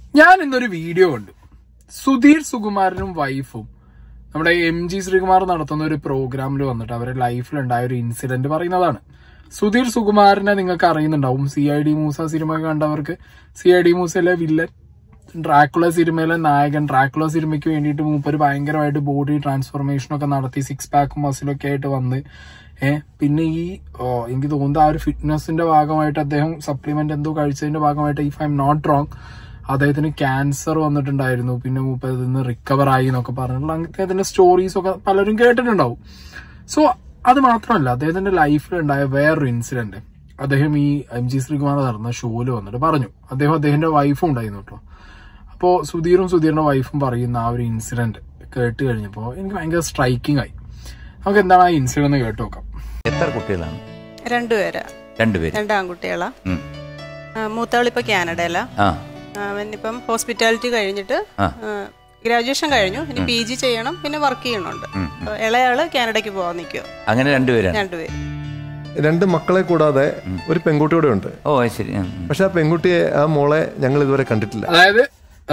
ഞാൻ ഇന്നൊരു വീഡിയോ കണ്ടു സുധീർ സുകുമാരനും വൈഫും നമ്മുടെ എം ജി ശ്രീകുമാർ നടത്തുന്ന ഒരു പ്രോഗ്രാമിൽ വന്നിട്ട് അവരുടെ ലൈഫിൽ ഉണ്ടായ ഒരു ഇൻസിഡന്റ് പറയുന്നതാണ് സുധീർ സുകുമാരനെ നിങ്ങൾക്ക് അറിയുന്നുണ്ടാവും C I D Moosa cinema കണ്ടവർക്ക് സി ഐ ഡി മൂസയിലെ വില്ലൻ ഡ്രാക്കുള സിനിമയിലെ നായകൻ ഡ്രാക്കുള സിനിമയ്ക്ക് വേണ്ടിയിട്ട് മൂപ്പര് ഭയങ്കരമായിട്ട് ബോഡി ട്രാൻസ്ഫോർമേഷൻ ഒക്കെ നടത്തി സിക്സ് പാക്കും മസിലൊക്കെ ആയിട്ട് വന്ന് ഏഹ് പിന്നെ ഈ ഓ, എനിക്ക് തോന്നുന്നത് ആ ഒരു ഫിറ്റ്നസിന്റെ ഭാഗമായിട്ട് അദ്ദേഹം സപ്ലിമെന്റ് എന്തോ കഴിച്ചതിന്റെ ഭാഗമായിട്ട് if I'm not wrong അദ്ദേഹത്തിന് ക്യാൻസർ വന്നിട്ടുണ്ടായിരുന്നു പിന്നെ മൂപ്പ ഇതിൽ നിന്ന് റിക്കവർ ആയി എന്നൊക്കെ പറഞ്ഞിട്ടുള്ള അദ്ദേഹത്തിന്റെ സ്റ്റോറീസ് ഒക്കെ പലരും കേട്ടിട്ടുണ്ടാവും സോ അത് മാത്രമല്ല അദ്ദേഹത്തിന്റെ ലൈഫിൽ ഉണ്ടായ വേറൊരു ഇൻസിഡന്റ് അദ്ദേഹം ഈ എം ജി ശ്രീകുമാർ നടന്ന ഷോയിൽ വന്നിട്ട് പറഞ്ഞു അദ്ദേഹം അദ്ദേഹത്തിന്റെ വൈഫും ഉണ്ടായിരുന്നു കേട്ടോ അപ്പോ സുധീറും സുധീറിന്റെ വൈഫും പറയുന്ന ആ ഒരു ഇൻസിഡന്റ് കേട്ട് കഴിഞ്ഞപ്പോ എനിക്ക് ഭയങ്കര സ്ട്രൈക്കിംഗ് ആയി നമുക്ക് എന്താണ് ആ ഇൻസിഡന്റ് എന്ന് കേട്ട് നോക്കാം എത്ര കുട്ടികളാണ് രണ്ടുപേരാ രണ്ടുപേര് രണ്ട് ആൺകുട്ടികളാ ഉം. ആ, മൂത്തവളിപ്പോ കാനഡയിലാ ആ അവനിപ്പം ഹോസ്പിറ്റാലിറ്റി കഴിഞ്ഞിട്ട് ആ. ഗ്രാജുവേഷൻ കഴിഞ്ഞു ഇനി പി ജി ചെയ്യണം പിന്നെ വർക്ക് ചെയ്യണുണ്ട് അപ്പൊ ഇളയാള് കാനഡയ്ക്ക് പോകാൻ നിൽക്കുക അങ്ങനെ രണ്ടുപേരാണ് രണ്ടുപേര് രണ്ട് മക്കളെ കൂടാതെ ഒരു പെൺകുട്ടി കൂടെ ഉണ്ട് ഓ അത് ശരി ഉം, ഉം. പക്ഷെ ആ പെൺകുട്ടിയെ ആ മോളെ ഞങ്ങൾ ഇതുവരെ കണ്ടിട്ടില്ല അതായത്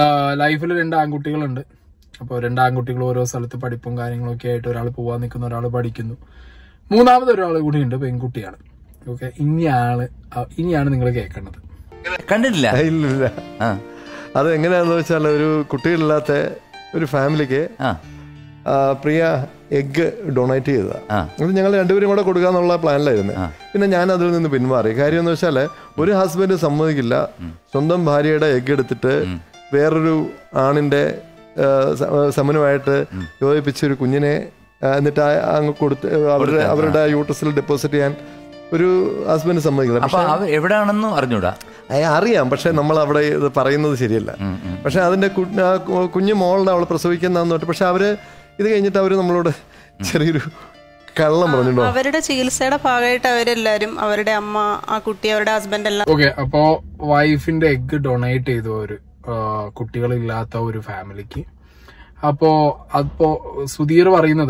ലൈഫിൽ രണ്ട് ആൺകുട്ടികളുണ്ട് അപ്പോൾ രണ്ട് ആൺകുട്ടികൾ ഓരോ സ്ഥലത്ത് പഠിപ്പും കാര്യങ്ങളും ഒക്കെ ആയിട്ട് ഒരാൾ പോവാൻ നിൽക്കുന്ന ഒരാൾ പഠിക്കുന്നു മൂന്നാമത് ഒരാൾ കൂടി ഉണ്ട് പെൺകുട്ടിയാണ് ഓക്കെ ഇനിയാണ് ആ- ഇനിയാണ് നിങ്ങൾ കേൾക്കേണ്ടത് കണ്ടിട്ടില്ല ഇല്ലില്ല ആ അത് എങ്ങനെയാന്ന് വെച്ചാൽ ഒരു കുട്ടികളില്ലാത്ത ഒരു ഫാമിലിക്ക് ആ ആ, പ്രിയ എഗ് ഡൊണേറ്റ് ചെയ്തതാ ആ. അത് ഞങ്ങൾ രണ്ടുപേരും കൂടെ കൊടുക്കാന്നുള്ള പ്ലാനിലായിരുന്നു പിന്നെ ഞാൻ അതിൽ നിന്ന് പിന്മാറി കാര്യം എന്ന് വെച്ചാൽ ഒരു ഹസ്ബൻഡ് സമ്മതിക്കില്ല സ്വന്തം ഭാര്യയുടെ എഗ് എടുത്തിട്ട് വേറൊരു ആണിന്റെ ആ, സ- സമനുമായിട്ട് യോജിപ്പിച്ച് ഒരു കുഞ്ഞിനെ ആ, എന്നിട്ട് ആ- അങ്ങ് കൊടുത്ത് അവരുടെ അവരുടെ യൂട്ടസിൽ ഡെപ്പോസിറ്റ് ചെയ്യാൻ ഒരു ഹസ്ബൻഡ് സമ്മതിക്കില്ല അപ്പൊ അവ എവിടാണെന്നും അറിഞ്ഞൂടാ അയ അറിയാം പക്ഷെ നമ്മൾ അവിടെ ഇത് പറയുന്നത് ശരിയല്ല പക്ഷെ അതിന്റെ കു- ആ കു- കുഞ്ഞു മോളുടെ അവൾ പ്രസവിക്കുന്ന തൊട്ട് പക്ഷെ അവര് ഇത് കഴിഞ്ഞിട്ട് അവര് നമ്മളോട് ചെറിയൊരു കള്ളം പറഞ്ഞിട്ടുണ്ടോ അവരുടെ ചികിത്സയുടെ ഭാഗമായിട്ട് അവരെല്ലാരും അവരുടെ അമ്മ ആ കുട്ടി അവരുടെ ഹസ്ബൻഡ് എല്ലാം ഓക്കെ അപ്പോ വൈഫിന്റെ എഗ് ഡൊണേറ്റ് ചെയ്തു ഒരു ആ, കുട്ടികളില്ലാത്ത ഒരു ഫാമിലിക്ക് അപ്പോ അപ്പോ സുധീർ പറയുന്നത്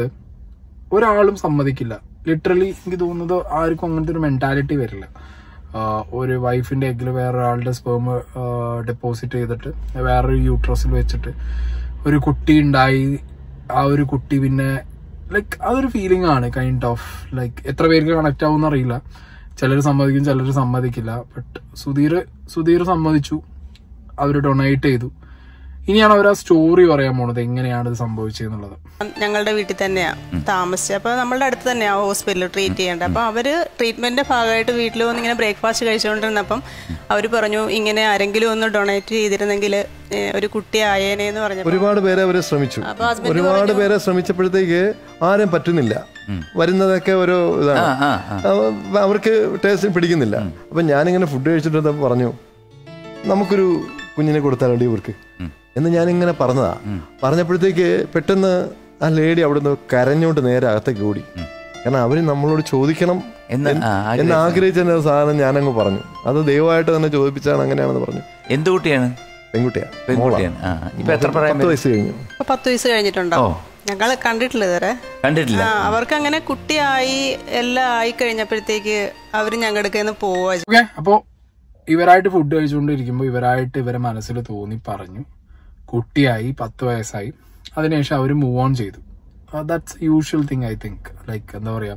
ഒരാളും സമ്മതിക്കില്ല ലിറ്ററലി എനിക്ക് തോന്നുന്നത് ആർക്കും അങ്ങനത്തെ ഒരു മെന്റാലിറ്റി വരില്ല ആ, ഒരു വൈഫിന്റെ എഗ്ഗിൽ വേറൊരാളുടെ സ്പേം ഡെപ്പോസിറ്റ് ചെയ്തിട്ട് വേറൊരു യൂട്രസിൽ വെച്ചിട്ട് ഒരു കുട്ടി ഉണ്ടായി ആ ഒരു കുട്ടി പിന്നെ ലൈക്ക് അതൊരു ഫീലിംഗ് ആണ് കൈൻഡ് ഓഫ് ലൈക്ക് എത്ര പേർക്ക് കണക്ട് ആവും അറിയില്ല ചിലർ സമ്മതിക്കും ചിലർ സമ്മതിക്കില്ല ബട്ട് സുധീർ സുധീർ സമ്മതിച്ചു അവർ ഡൊണേറ്റ് ചെയ്തു ഇനിയാണ് അവർ ആ സ്റ്റോറി പറയാൻ പോണത് എങ്ങനെയാണ് ഇത് സംഭവിച്ചതെന്നുള്ളത് ഞങ്ങളുടെ വീട്ടിൽ തന്നെയാ താമസിച്ചത് അപ്പൊ നമ്മളുടെ അടുത്ത് തന്നെയാ ഹോസ്പിറ്റലിൽ ട്രീറ്റ് ചെയ്യേണ്ടത് അപ്പൊ അവര് ട്രീറ്റ്മെന്റിന്റെ ഭാഗമായിട്ട് വീട്ടിൽ വന്ന് ഇങ്ങനെ ബ്രേക്ക്ഫാസ്റ്റ് കഴിച്ചുകൊണ്ടിരുന്നപ്പം അവര് പറഞ്ഞു ഇങ്ങനെ ആരെങ്കിലും ഒന്ന് ഡൊണേറ്റ് ചെയ്തിരുന്നെങ്കിൽ ഒരു കുട്ടി ആയേനെ എന്ന് പറഞ്ഞപ്പോ ഒരുപാട് പേരെ അവര് ശ്രമിച്ചു അപ്പൊ husband ഒരുപാട് പേരെ ശ്രമിച്ചപ്പോഴത്തേക്ക് ആരും പറ്റുന്നില്ല വരുന്നതൊക്കെ ഓരോ ഇതാണ് ആ ആ അവ- അവർക്ക് ടേസ്റ്റ് പിടിക്കുന്നില്ല അപ്പൊ ഞാനിങ്ങനെ ഫുഡ് കഴിച്ചിട്ട് പറഞ്ഞു നമുക്കൊരു കുഞ്ഞിനെ കൊടുത്താലോ ഇവർക്ക് എന്ന് ഞാനിങ്ങനെ പറഞ്ഞതാ പറഞ്ഞപ്പോഴത്തേക്ക് പെട്ടെന്ന് ആ ലേഡി അവിടുന്ന് കരഞ്ഞോണ്ട് നേരെ അകത്തേക്ക് ഓടി കാരണം അവര് നമ്മളോട് ചോദിക്കണം എന്ന് ആ, ആഗ്രഹിച്ചു. എന്ന് ആഗ്രഹിച്ച സാധനം ഞാനങ്ങ് പറഞ്ഞു അത് ദൈവമായിട്ട് തന്നെ ചോദിപ്പിച്ചാണ് അങ്ങനെയാണെന്ന് പറഞ്ഞു എന്ത് കുട്ടിയാണ് പെൺകുട്ടിയാ പെൺകുട്ടിയാണ് ആ ഇപ്പൊ എത്ര പ്രായം പത്ത് വയസ്സ് കഴിഞ്ഞു ഇപ്പൊ പത്ത് വയസ്സ് കഴിഞ്ഞിട്ടുണ്ടാവും ഞങ്ങൾ കണ്ടിട്ടില്ല ഇതുവരെ കണ്ടിട്ടില്ല ആ, അവർക്ക് അങ്ങനെ കുട്ടിയായി എല്ലാം ആയി കഴിഞ്ഞപ്പോഴത്തേക്ക് അവര് ഞങ്ങളുടെ കയ്യിൽ നിന്ന് പോവാ ചെയ്തത്. ഓക്കെ അപ്പോ ഇവരായിട്ട് ഫുഡ് കഴിച്ചുകൊണ്ടിരിക്കുമ്പോൾ ഇവരായിട്ട് ഇവരെ മനസ്സിൽ തോന്നി പറഞ്ഞു കുട്ടിയായി പത്ത് വയസ്സായി അതിനുശേഷം അവർ മൂവ് ഓൺ ചെയ്തു that's usual thing I think like എന്താ പറയാ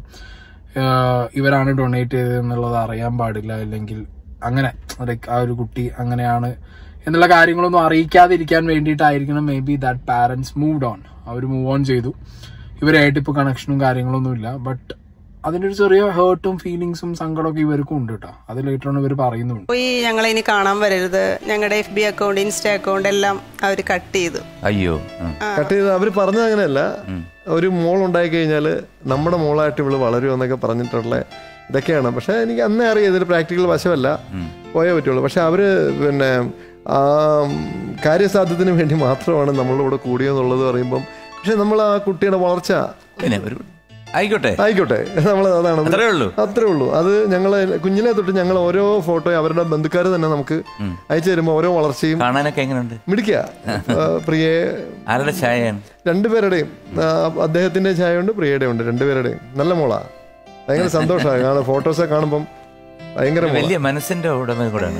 ആഹ് ഇവരാണ് ഡൊണേറ്റ് ചെയ്തത് എന്നുള്ളത് അറിയാൻ പാടില്ല അല്ലെങ്കിൽ അങ്ങനെ ലൈക്ക് ആ ഒരു കുട്ടി അങ്ങനെയാണ് എന്നുള്ള കാര്യങ്ങളൊന്നും അറിയിക്കാതിരിക്കാൻ വേണ്ടിയിട്ടായിരിക്കണം maybe that parents moved on അവർ മൂവ് ഓൺ ചെയ്തു ഇവരായിട്ട് ഇപ്പോൾ കണക്ഷനും കാര്യങ്ങളൊന്നും ഇല്ല ബട്ട് അതിന്റെ ഒരു ചെറിയ ഹേർട്ടും ഫീലിങ്സും സങ്കടമൊക്കെ ഇവർക്കും ഉണ്ട് കേട്ടോ അത് ലേറ്റർ ഓൺ ഇവർ പറയുന്നുണ്ട് പോയി ഞങ്ങളെ ഇനി കാണാൻ വരരുത് ഞങ്ങളുടെ F B account insta account എല്ലാം അവർ കട്ട് ചെയ്തു അയ്യോ ഉം. കട്ട് ചെയ്ത് അവര് പറഞ്ഞത് അങ്ങനെയല്ല ഒരു മോൾ ഉണ്ടായി കഴിഞ്ഞാല് നമ്മുടെ മോളായിട്ട് ഇവള് വളരും എന്നൊക്കെ പറഞ്ഞിട്ടുള്ള ഇതൊക്കെയാണ് പക്ഷെ എനിക്ക് അന്നേ അറിയാം ഇതൊരു പ്രാക്ടിക്കൽ വശമല്ല പോയേ പറ്റുള്ളൂ പക്ഷെ അവര് പിന്നെ ആ കാര്യസാധ്യത്തിന് വേണ്ടി മാത്രമാണ് നമ്മളുടെ കൂടെ കൂടിയെന്നുള്ളത് പറയുമ്പം പക്ഷെ നമ്മൾ ആ കുട്ടിയുടെ വളർച്ച പിന്നെ ഒരു ആയിക്കോട്ടെ ആയിക്കോട്ടെ നമ്മൾ അതാണ് അത്രേ ഉള്ളൂ അത്രേ ഉള്ളൂ അത് ഞങ്ങൾ കുഞ്ഞിലെ തൊട്ട് ഞങ്ങൾ ഓരോ ഫോട്ടോ അവരുടെ ബന്ധുക്കാർ തന്നെ നമുക്ക് അയച്ചു തരുമ്പോൾ ഓരോ വളർച്ചയും കാണാനൊക്കെ എങ്ങനെയുണ്ട് മിടിക്കുക പ്രിയെ ആരുടെ ചായയാണ് രണ്ടുപേരുടെയും ആ, അദ്ദേഹത്തിന്റെ ഛായ ഉണ്ട് പ്രിയയുടെ ഉണ്ട് രണ്ടുപേരുടെയും നല്ല മോളാ ഭയങ്കര സന്തോഷമാണ് കാരണം ഫോട്ടോസൊക്കെ കാണുമ്പം ഭയങ്കര മോളാ. വലിയ മനസ്സിന്റെ ഉടമ കൂടെയാണ്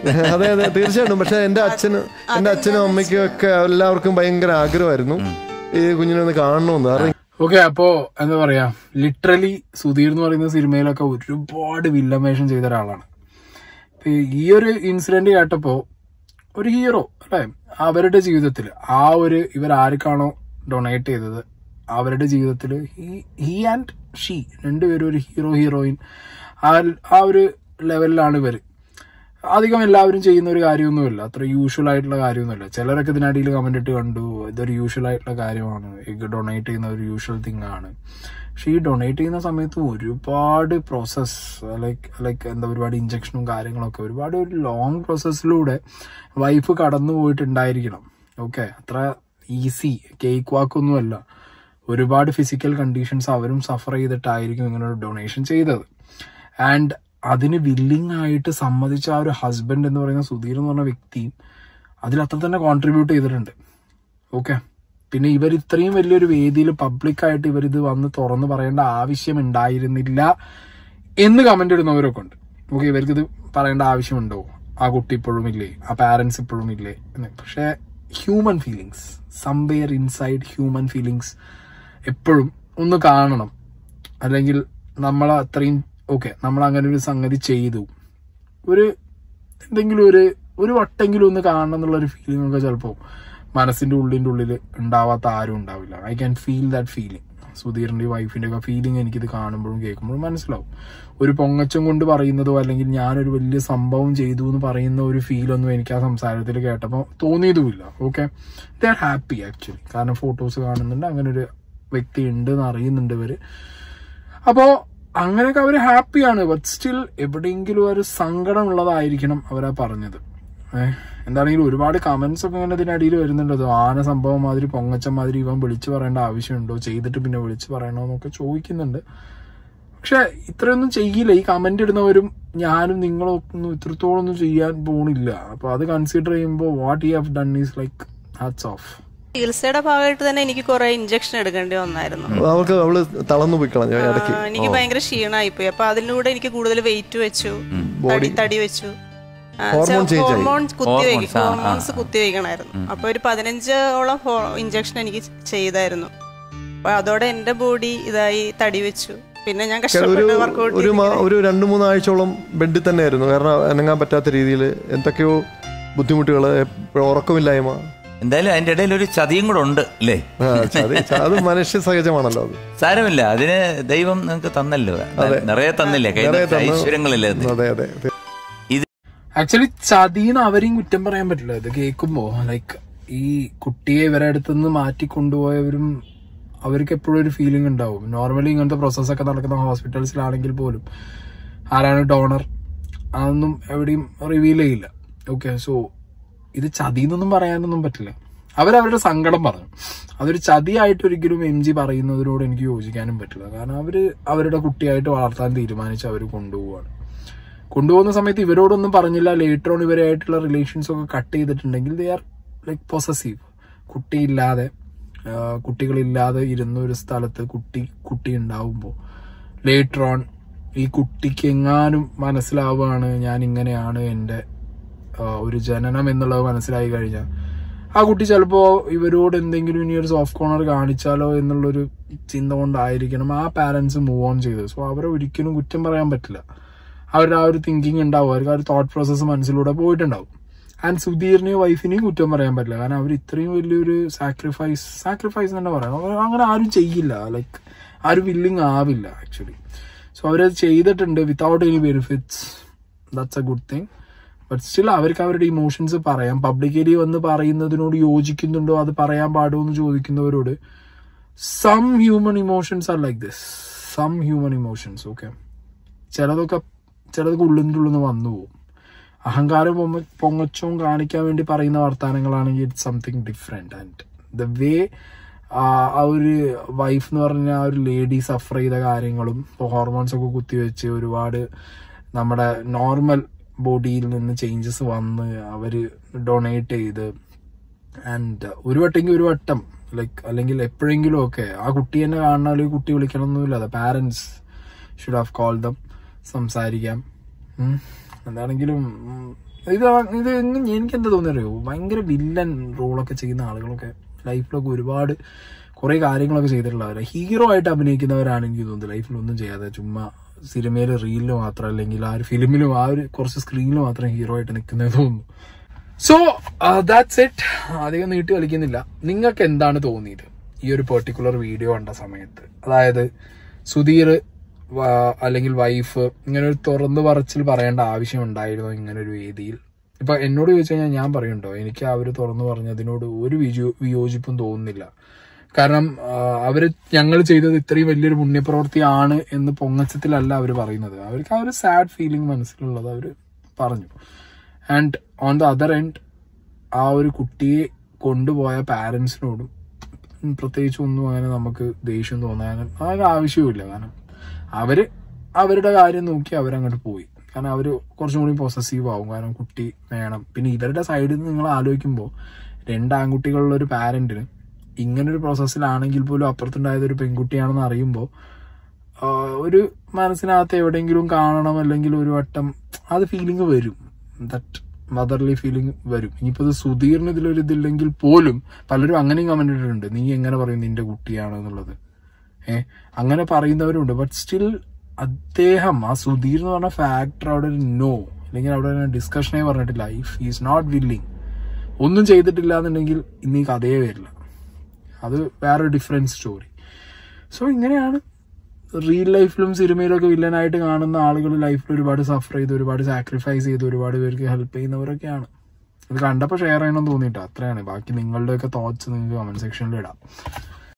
അതെ അതെ തീർച്ചയായിട്ടും പക്ഷെ എന്റെ അച്ഛനും എന്റെ അച്ഛനും അമ്മയ്ക്കും ഒക്കെ എല്ലാവർക്കും ഭയങ്കര ആഗ്രഹമായിരുന്നു ഈ കുഞ്ഞിനെ ഒന്ന് കാണണമെന്ന് കാരണം ഓക്കെ അപ്പോ എന്താ പറയാ ലിറ്ററലി സുധീർ എന്ന് പറയുന്ന സിനിമയിലൊക്കെ ഒരുപാട് വില്ലമേഷം ചെയ്ത ഒരാളാണ് ഇപ്പൊ ഈ ഒരു ഇൻസിഡന്റ് കേട്ടപ്പോ ഒരു ഹീറോ അല്ലെ അവരുടെ ജീവിതത്തിൽ ആ ഒരു ഇവർ ആർക്കാണോ ഡൊണേറ്റ് ചെയ്തത് അവരുടെ ജീവിതത്തിൽ ഹി ആൻഡ് ഷീ രണ്ടുപേരും ഒരു ഹീറോ ഹീറോയിൻ ആ ആ ഒരു ലെവലിലാണ് ഇവർ അധികം എല്ലാവരും ചെയ്യുന്ന ഒരു കാര്യമൊന്നുമില്ല അത്ര യൂഷ്വൽ ആയിട്ടുള്ള കാര്യമൊന്നുമില്ല ചിലരൊക്കെ ഇതിനടിയിൽ കമന്റ് ഇട്ട് കണ്ടു ഇതൊരു യൂഷ്വൽ ആയിട്ടുള്ള കാര്യമാണ് എഗ് ഡൊണേറ്റ് ചെയ്യുന്ന ഒരു യൂഷ്വൽ തിങ് ആണ് പക്ഷെ ഈ ഡൊണേറ്റ് ചെയ്യുന്ന സമയത്ത് ഒരുപാട് പ്രോസസ് ലൈക്ക് ലൈക്ക് എന്താ ഒരുപാട് ഇഞ്ചക്ഷനും കാര്യങ്ങളൊക്കെ ഒരുപാട് ഒരു ലോങ് പ്രോസസ്സിലൂടെ വൈഫ് കടന്നു പോയിട്ടുണ്ടായിരിക്കണം ഓക്കെ അത്ര ഈസി കേക്ക് വാക്കൊന്നുമല്ല ഒരുപാട് ഫിസിക്കൽ കണ്ടീഷൻസ് അവരും സഫർ ചെയ്തിട്ടായിരിക്കും ഇങ്ങനെ ഒരു ഡൊണേഷൻ ചെയ്തത് ആൻഡ് അതിന് വില്ലിംഗ് ആയിട്ട് സമ്മതിച്ച ആ ഒരു ഹസ്ബൻഡ് എന്ന് പറയുന്ന സുധീർ എന്ന് പറഞ്ഞ വ്യക്തിയും അതിൽ അത്ര തന്നെ കോൺട്രിബ്യൂട്ട് ചെയ്തിട്ടുണ്ട് ഓക്കെ പിന്നെ ഇവർ ഇത്രയും വലിയൊരു വേദിയിൽ പബ്ലിക്കായിട്ട് ഇവരിത് വന്ന് തുറന്നു പറയേണ്ട ആവശ്യം ഉണ്ടായിരുന്നില്ല എന്ന് കമന്റ് ഇടുന്നവരൊക്കെ ഉണ്ട് ഓക്കെ ഇവർക്ക് ഇത് പറയേണ്ട ആവശ്യമുണ്ടോ ആ കുട്ടി ഇപ്പോഴും ഇല്ലേ ആ പാരന്റ്സ് ഇപ്പോഴും ഇല്ലേ എന്ന് പക്ഷേ human feelings somewhere inside human feelings എപ്പോഴും ഒന്ന് കാണണം അല്ലെങ്കിൽ നമ്മൾ അത്രയും ഓക്കെ നമ്മൾ അങ്ങനെ ഒരു സംഗതി ചെയ്തു ഒരു എന്തെങ്കിലും ഒരു ഒരു വട്ടെങ്കിലും ഒന്ന് കാണണം എന്നുള്ള ഒരു ഫീലിംഗ് ഒക്കെ ചിലപ്പോൾ മനസ്സിന്റെ ഉള്ളിന്റെ ഉള്ളിൽ ഉണ്ടാവാത്ത ആരും ഉണ്ടാവില്ല I can feel that feeling സുധീറിന്റെ വൈഫിന്റെ ഒക്കെ ഫീലിംഗ് എനിക്കിത് കാണുമ്പോഴും കേൾക്കുമ്പോഴും മനസ്സിലാവും ഒരു പൊങ്ങച്ചം കൊണ്ട് പറയുന്നതോ അല്ലെങ്കിൽ ഞാനൊരു വലിയ സംഭവം ചെയ്തു എന്ന് പറയുന്ന ഒരു ഫീലൊന്നും എനിക്ക് ആ സംസാരത്തിൽ കേട്ടപ്പോൾ തോന്നിയതുമില്ല okay they are happy actually കാരണം ഫോട്ടോസ് കാണുന്നുണ്ട് അങ്ങനെ ഒരു വ്യക്തി ഉണ്ട് എന്ന് അറിയുന്നുണ്ട് ഇവര് അപ്പോ അങ്ങനെയൊക്കെ അവര് ഹാപ്പിയാണ് ബട്ട് സ്റ്റിൽ എവിടെയെങ്കിലും ഒരു സങ്കടം ഉള്ളതായിരിക്കണം അവരാ പറഞ്ഞത് ഏഹ് എന്താണെങ്കിലും ഒരുപാട് കമന്റ്സ് ഒക്കെ ഇങ്ങനെ ഇതിനടിയിൽ വരുന്നുണ്ട് അത് ആന സംഭവം മാതിരി പൊങ്ങച്ചം മാതിരി ഇവൻ വിളിച്ചു പറയേണ്ട ആവശ്യമുണ്ടോ ചെയ്തിട്ട് പിന്നെ വിളിച്ചു പറയണോ എന്നൊക്കെ ചോദിക്കുന്നുണ്ട് പക്ഷെ ഇത്രയൊന്നും ചെയ്യില്ല ഈ കമന്റ് ഇടുന്നവരും ഞാനും നിങ്ങളും ഒന്നും ഇത്രത്തോളം ഒന്നും ചെയ്യാൻ പോണില്ല അപ്പൊ അത് കൺസിഡർ ചെയ്യുമ്പോൾ what you have done is like hats off ചികിത്സയുടെ ഭാഗമായിട്ട് തന്നെ എനിക്ക് കുറെ ഇഞ്ചക്ഷൻ എടുക്കേണ്ടി വന്നായിരുന്നു അവൾക്ക് അവള് തളർന്നു പോയി കളഞ്ഞു ഇടയ്ക്ക് ആ, എനിക്ക് ഭയങ്കര ക്ഷീണമായി പോയി അപ്പൊ അതിലൂടെ എനിക്ക് കൂടുതൽ വെയിറ്റ് വെച്ചു തടി തടി വെച്ചു ആ, ഹോർമോൺ ചെ- ചേഞ്ച് ആയി. ഹോർമോൺ കുത്തി ഹോർമോൺസ്, വയ്ക്കും ആ, ഹോർമോൺസ് കുത്തി വയ്ക്കണമായിരുന്നു അപ്പൊ ഒരു പതിനഞ്ചോളം ഇഞ്ചക്ഷൻ എനിക്ക് ചെയ്തായിരുന്നു അപ്പൊ അതോടെ എന്റെ ബോഡി ഇതായി തടി വെച്ചു പിന്നെ ഞാൻ ഒരു കഷ്ടപ്പെട്ട് വർക്കൗട്ട് ഒരു മാ- ഒരു രണ്ട് മൂന്ന് ആഴ്ചയോളം ബെഡിൽ തന്നെയായിരുന്നു കാരണം അനങ്ങാൻ പറ്റാത്ത രീതിയിൽ എന്തൊക്കെയോ ബുദ്ധിമുട്ടുകൾ ഉറക്കമില്ലായ്മ എന്തായാലും അതിന്റെ ഇടയിൽ ഒരു ചതിയും കൂടെ ഉണ്ട് അല്ലേ ആ, ചതി- ച- അത് മനുഷ്യ സഹജമാണല്ലോ അത് സാരമില്ല അതിന് ദൈവം നിങ്ങൾക്ക് തന്നല്ലോ നിറയെ തന്നില്ലേ കയ്യിൽ നിറയെ തന്നു. ഐശ്വര്യങ്ങളില്ലേ അത്? അതെ അതെ ഇത് ആക്ച്വലി ചതീന്ന് അവരെയും കുറ്റം പറയാൻ പറ്റില്ല ഇത് കേൾക്കുമ്പോ ലൈക്ക് ഈ കുട്ടിയെ ഇവരെ അടുത്തുനിന്ന് മാറ്റി കൊണ്ടുപോയവരും അവർക്ക് എപ്പോഴും ഒരു ഫീലിംഗ് ഉണ്ടാവും നോർമലി ഇങ്ങനത്തെ പ്രോസസ് ഒക്കെ നടക്കുന്ന ഹോസ്പിറ്റൽസിലാണെങ്കിൽ പോലും ആരാണ് ഡോണർ അതൊന്നും എവിടെയും റിവീൽ ചെയ്യില്ല ഓക്കെ സോ ഇത് ചതിന്നൊന്നും പറയാനൊന്നും പറ്റില്ല അവരവരുടെ സങ്കടം പറഞ്ഞു അതൊരു ചതിയായിട്ട് ഒരിക്കലും എം ജി പറയുന്നതിനോട് എനിക്ക് യോജിക്കാനും പറ്റില്ല കാരണം അവര് അവരുടെ കുട്ടിയായിട്ട് വളർത്താൻ തീരുമാനിച്ച് അവർ കൊണ്ടുപോവാണ് കൊണ്ടുപോകുന്ന സമയത്ത് ഇവരോടൊന്നും പറഞ്ഞില്ല ലേറ്റർ ഓൺ ഇവരായിട്ടുള്ള റിലേഷൻസ് ഒക്കെ കട്ട് ചെയ്തിട്ടുണ്ടെങ്കിൽ ദേ ആർ ലൈക്ക് പൊസസീവ് കുട്ടിയില്ലാതെ ആ, കുട്ടികളില്ലാതെ ഇരുന്ന ഒരു സ്ഥലത്ത് കുട്ടി കുട്ടി ഉണ്ടാവുമ്പോൾ ലേറ്റർ ഓൺ ഈ കുട്ടിക്ക് എങ്ങാനും മനസ്സിലാവുകയാണ് ഞാൻ ഇങ്ങനെയാണ് എൻ്റെ ആ, ഒരു ജനനം എന്നുള്ളത് മനസ്സിലായി കഴിഞ്ഞാൽ ആ കുട്ടി ചിലപ്പോ ഇവരോട് എന്തെങ്കിലും ഇനി ഒരു സോഫ്റ്റ് കോർണർ കാണിച്ചാലോ എന്നുള്ളൊരു ചിന്ത കൊണ്ടായിരിക്കണം ആ പാരന്റ്സ് മൂവ് ഓൺ ചെയ്തത് സോ അവരെ ഒരിക്കലും കുറ്റം പറയാൻ പറ്റില്ല അവരുടെ ആ ഒരു തിങ്കിങ് ഉണ്ടാവും അവർക്ക് ആ ഒരു തോട്ട് പ്രോസസ്സ് മനസ്സിലൂടെ പോയിട്ടുണ്ടാവും ആൻഡ് സുധീറിനെയും വൈഫിനെയും കുറ്റം പറയാൻ പറ്റില്ല കാരണം അവർ ഇത്രയും വലിയൊരു സാക്രിഫൈസ് സാക്രിഫൈസ് തന്നെ പറയാം അവർ അങ്ങനെ ആരും ചെയ്യില്ല ലൈക്ക് ആരും വില്ലിങ് ആവില്ല ആക്ച്വലി സോ അവരത് ചെയ്തിട്ടുണ്ട് without any benefits that's a good thing but still അവർക്ക് അവരുടെ ഇമോഷൻസ് പറയാം പബ്ലിക്കലി വന്ന് പറയുന്നതിനോട് യോജിക്കുന്നുണ്ടോ അത് പറയാൻ പാടുമോ എന്ന് ചോദിക്കുന്നവരോട് some human emotions are like this some human emotions okay ചിലതൊക്കെ ചിലതൊക്കെ ഉള്ളിൻ്റെ ഉള്ളിൽ നിന്ന് വന്നു പോകും അഹങ്കാരം പൊങ്ങ പൊങ്ങച്ചവും കാണിക്കാൻ വേണ്ടി പറയുന്ന വർത്തമാനങ്ങളാണെങ്കിൽ it's something different and the way ആ ഒരു വൈഫ് എന്ന് പറഞ്ഞ ആ ഒരു ലേഡി സഫർ ചെയ്ത കാര്യങ്ങളും ഹോർമോൺസ് ഒക്കെ കുത്തിവെച്ച് ഒരുപാട് നമ്മുടെ നോർമൽ ബോഡിയിൽ നിന്ന് ചേഞ്ചസ് വന്ന് അവര് ഡൊണേറ്റ് ചെയ്ത് ആൻഡ് ഒരു വട്ടെങ്കിൽ ഒരു വട്ടം ലൈക്ക് അല്ലെങ്കിൽ എപ്പോഴെങ്കിലും ഒക്കെ ആ കുട്ടി തന്നെ കാണണം അല്ലെങ്കിൽ കുട്ടി വിളിക്കണമെന്നില്ല അത് parents should have call them സംസാരിക്കാം ഉം. എന്താണെങ്കിലും ഉം, ഇത് ഇത് എനിക്ക് എന്താ തോന്നിയറിയോ ഭയങ്കര വില്ലൻ റോളൊക്കെ ചെയ്യുന്ന ആളുകളൊക്കെ ലൈഫിലൊക്കെ ഒരുപാട് കുറെ കാര്യങ്ങളൊക്കെ ചെയ്തിട്ടുള്ളവരെ ഹീറോ ആയിട്ട് അഭിനയിക്കുന്നവരാണെങ്കിൽ തോന്നുന്നു ലൈഫിൽ ഒന്നും ചെയ്യാതെ ചുമ്മാ സിനിമയിൽ റീലിൽ മാത്രം അല്ലെങ്കിൽ ആ ഒരു ഫിലിമിലും ആ ഒരു കുറച്ച് സ്ക്രീനിൽ മാത്രം ഹീറോ ആയിട്ട് നിൽക്കുന്നത് തോന്നുന്നു സോ ദാറ്റ്സ് ഇറ്റ് അധികം നീട്ടി കളിക്കുന്നില്ല നിങ്ങൾക്ക് എന്താണ് തോന്നിയത് ഈ ഒരു പെർട്ടിക്കുലർ വീഡിയോ കണ്ട സമയത്ത് അതായത് സുധീർ വ- അല്ലെങ്കിൽ വൈഫ് ഇങ്ങനെ ഒരു തുറന്നു പറച്ചിൽ പറയേണ്ട ആവശ്യം ഉണ്ടായിരുന്നോ ഇങ്ങനെ ഒരു വേദിയിൽ ഇപ്പൊ എന്നോട് ചോദിച്ചു കഴിഞ്ഞാൽ ഞാൻ പറയുന്നുണ്ടോ എനിക്ക് അവർ തുറന്നു പറഞ്ഞതിനോട് ഒരു വിജു- വിയോജിപ്പും തോന്നുന്നില്ല കാരണം ആ, അവര് ഞങ്ങൾ ചെയ്തത് ഇത്രയും വലിയൊരു പുണ്യപ്രവൃത്തിയാണ് എന്ന് പൊങ്ങച്ചത്തിലല്ല അവർ പറയുന്നത് അവർക്ക് ആ ഒരു സാഡ് ഫീലിംഗ് മനസ്സിലുള്ളത് അവർ പറഞ്ഞു and on the other end ആ ഒരു കുട്ടിയെ കൊണ്ടുപോയ പാരൻസിനോടും പ്രത്യേകിച്ച് ഒന്നും അങ്ങനെ നമുക്ക് ദേഷ്യം തോന്നാനും അതിന് ആവശ്യമില്ല കാരണം അവര് അവരുടെ കാര്യം നോക്കി അവരങ്ങോട്ട് പോയി കാരണം അവര് കുറച്ചും കൂടി പൊസസീവ് ആവും കാരണം കുട്ടി വേണം പിന്നെ ഇവരുടെ സൈഡിൽ നിന്ന് നിങ്ങൾ ആലോചിക്കുമ്പോൾ രണ്ട് ആൺകുട്ടികളുള്ള ഒരു പാരന്റിന് ഇങ്ങനൊരു പ്രോസസ്സിലാണെങ്കിൽ പോലും അപ്പുറത്തുണ്ടായത് ഒരു പെൺകുട്ടിയാണെന്ന് അറിയുമ്പോൾ ഒരു മനസ്സിനകത്ത് എവിടെയെങ്കിലും കാണണം അല്ലെങ്കിൽ ഒരു വട്ടം അത് ഫീലിംഗ് വരും ദറ്റ് മദർലി ഫീലിംഗ് വരും ഇനിയിപ്പോ ഇത് സുധീറിന് ഇതിലൊരു ഇതില്ലെങ്കിൽ പോലും പലരും അങ്ങനെയും കമന്റ് ഇട്ടിട്ടുണ്ട് നീ എങ്ങനെ പറയും നിന്റെ കുട്ടിയാണ് എന്നുള്ളത് ഏ അങ്ങനെ പറയുന്നവരുണ്ട് ബട്ട് സ്റ്റിൽ അദ്ദേഹം ആ സുധീർ എന്ന് പറഞ്ഞ ഫാക്ടർ അവിടെ ഒരു നോ അല്ലെങ്കിൽ അവിടെ ഡിസ്കഷനേ പറഞ്ഞിട്ടില്ല ഇഫ് ഈസ് നോട്ട് വില്ലിങ് ഒന്നും ചെയ്തിട്ടില്ല എന്നുണ്ടെങ്കിൽ ഇന്ന് ഈ കഥയെ വരില്ല അത് വേറൊരു ഡിഫറെന്റ് സ്റ്റോറി സോ ഇങ്ങനെയാണ് റിയൽ ലൈഫിലും സിനിമയിലും ഒക്കെ വില്ലനായിട്ട് കാണുന്ന ആളുകൾ ലൈഫിൽ ഒരുപാട് സഫർ ചെയ്ത് ഒരുപാട് സാക്രിഫൈസ് ചെയ്ത് ഒരുപാട് പേർക്ക് ഹെൽപ്പ് ചെയ്യുന്നവരൊക്കെയാണ് ഇത് കണ്ടപ്പോൾ ഷെയർ ചെയ്യണമെന്ന് തോന്നിയിട്ടാ അത്രയാണ് ബാക്കി നിങ്ങളുടെയൊക്കെ തോട്ട്സ് നിങ്ങൾക്ക് കമന്റ് സെക്ഷനിൽ ഇടാം